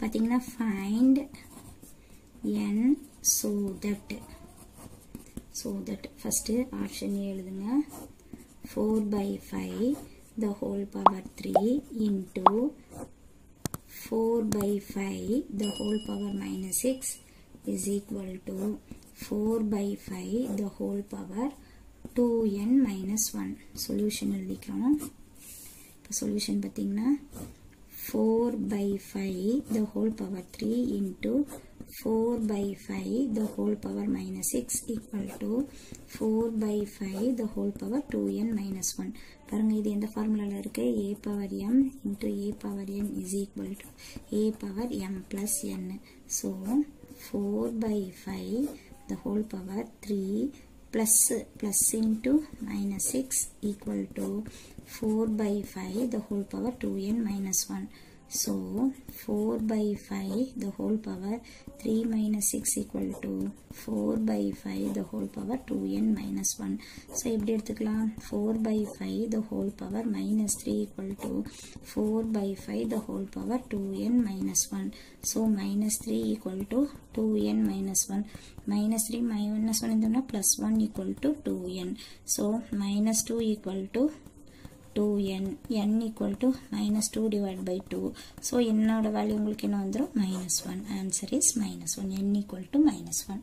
பார்த்தீங்கன்னா find n so that so that first option எழுதுங்க four by five the whole power three into four by five the whole power minus six is equal to four by five the whole power two n minus one solution எழுதிக்கிறோம் இப்போ solution பார்த்தீங்கன்னா four by five the whole power three into four by five the whole power minus six equal to four by five the whole power two n minus one பாருங்கள் இது எந்த ஃபார்முலாவில் இருக்குது a power m into a power n is equal to a power m plus n so four by five the whole power three plus plus into minus 6 equal to 4 by 5 the whole power 2n minus 1 so 4 by 5 the whole power 3 minus 6 equal to 4 by 5 the whole power 2n minus 1 so எப்படி எடுத்துக்கலாம் 4 by 5 the whole power minus 3 equal to 4 by 5 the whole power 2n minus 1 so minus 3 equal to 2n minus 1 minus 3 minus 1 இருந்தோம்னா plus 1 equal to 2n so minus 2 equal to 2n n equal to minus 2 divided by 2 so என்னோட value உங்களுக்கு என்ன வந்துரும் minus 1 answer is minus 1 n equal to minus 1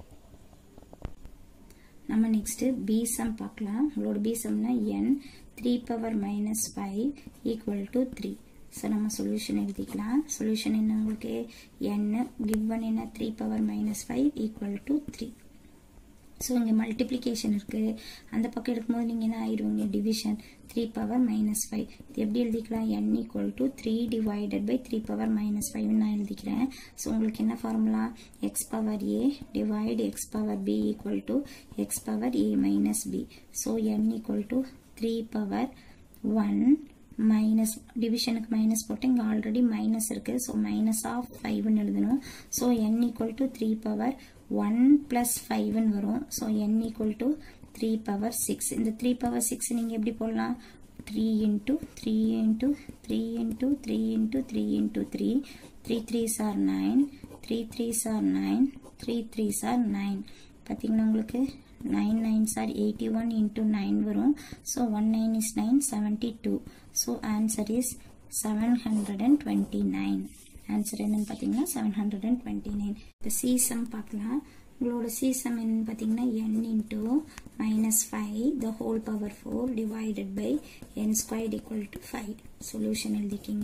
நம்ம next B sum பார்க்கலாம் உங்களோட B சம்னா n three power minus five equal to three so நம்ம solution எழுதிக்கலாம் சொல்யூஷன் என்ன உங்களுக்கு என் கிவன் என்ன three power minus five equal to three so இங்கே மல்டிப்ளிகேஷன் இருக்குது அந்த பக்கம் எடுக்கும்போது நீங்கள் என்ன ஆயிடுவீங்க division three power minus five இது எப்படி எழுதிக்கலாம் n equal to three divided by three power minus ஃபைவ்னு நான் எழுதிக்கிறேன் ஸோ உங்களுக்கு என்ன formula x power a divide x power b equal to x power a minus b so n equal to three power one minus டிவிஷனுக்கு minus போட்டு இங்கே already minus இருக்குது so minus of ஃபைவ்னு எழுதணும் so n equal to three power one plus ஃபைவ்னு வரும் so n equal to three power six இந்த three power six நீங்கள் எப்படி போடலாம் three into three into three into three into three into three three three sir nine three three sir nine three three sir nine பார்த்தீங்கன்னா உங்களுக்கு nine nine sir eighty one into nine வரும் so one nine is nine seventy two so answer is seven hundred and twenty nine answer என்னன்னு பார்த்தீங்கன்னா seven hundred and twenty nine இப்போ சீசம் பார்க்கலாம் உங்களோட சீசம் என்னன்னு பார்த்தீங்கன்னா n into minus five the whole power four divided by n square equal to five solution எழுதிக்கிங்க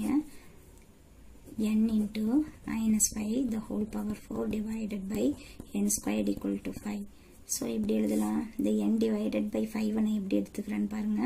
n into minus 5 the whole power 4 divided by n squared equal to 5 so எப்படி எழுதலாம் இந்த n divided by 5 நான் எப்படி எடுத்துக்கிறேன்னு பாருங்க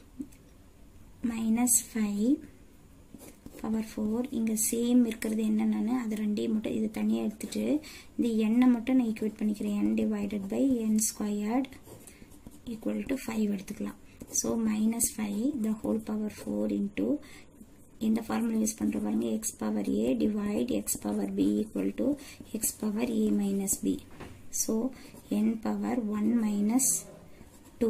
minus five power four இங்கே same இருக்கிறது என்னென்னு அது ரெண்டையும் மட்டும் இது தனியாக எடுத்துட்டு இந்த எண்ணை மட்டும் நான் ஈக்குவேட் பண்ணிக்கிறேன் n divided by n squared equal to 5 எடுத்துக்கலாம் so minus five the whole power four into இந்த ஃபார்முலா யூஸ் பண்ணுற பாருங்க x power a divide x power b equal to x power a minus b so n power one minus two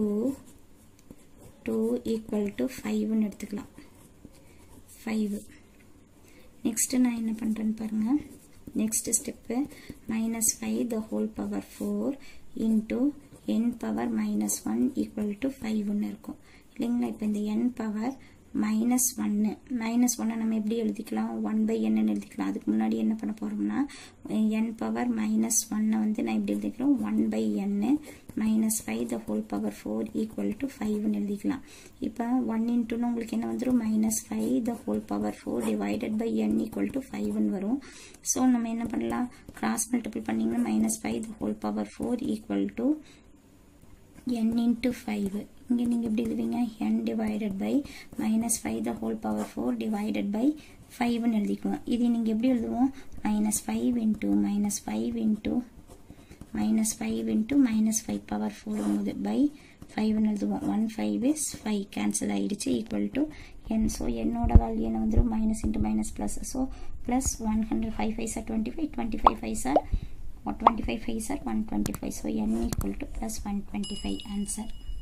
two equal to ஃபைவ்னு எடுத்துக்கலாம் five next நான் என்ன பண்ணுறேன்னு பாருங்கள் next step minus five the whole power four into n power minus one equal to ஃபைவ்னு இருக்கும் இல்லைங்களா இப்போ இந்த என் பவர் மைனஸ் ஒன்று மைனஸ் ஒன்னை நம்ம எப்படி எழுதிக்கலாம் ஒன் பை என்னன்னு எழுதிக்கலாம் அதுக்கு முன்னாடி என்ன பண்ண போகிறோம்னா என் பவர் மைனஸ் ஒன்னை வந்து நான் எப்படி எழுதிக்கிறோம் one by n minus five the whole power four equal to ஃபைவ்னு எழுதிக்கலாம் இப்போ ஒன் இன்ட்டுன்னு உங்களுக்கு என்ன வந்துடும் minus five the whole power four divided by n equal to ஃபைவ்னு வரும் ஸோ நம்ம என்ன பண்ணலாம் கிராஸ் மல்டிபிள் பண்ணிங்கன்னா minus five the whole power four equal to n into 5 இங்கே நீங்கள் எப்படி எழுதுவீங்க n divided by minus 5 the whole power 4 divided by 5 னு எழுதிக்குவோம் இது நீங்கள் எப்படி எழுதுவோம் minus 5 into minus 5 into minus 5 into minus 5 power 4 போது by 5 னு எழுதுவோம் 1 5 is 5 cancel ஆயிடுச்சு equal to n so என்னோட வேல்யூ என்ன வந்துடும் minus into minus plus so plus 100 5 5 are 25 25 5 are 125 5 are 125 so n equal to plus 125 answer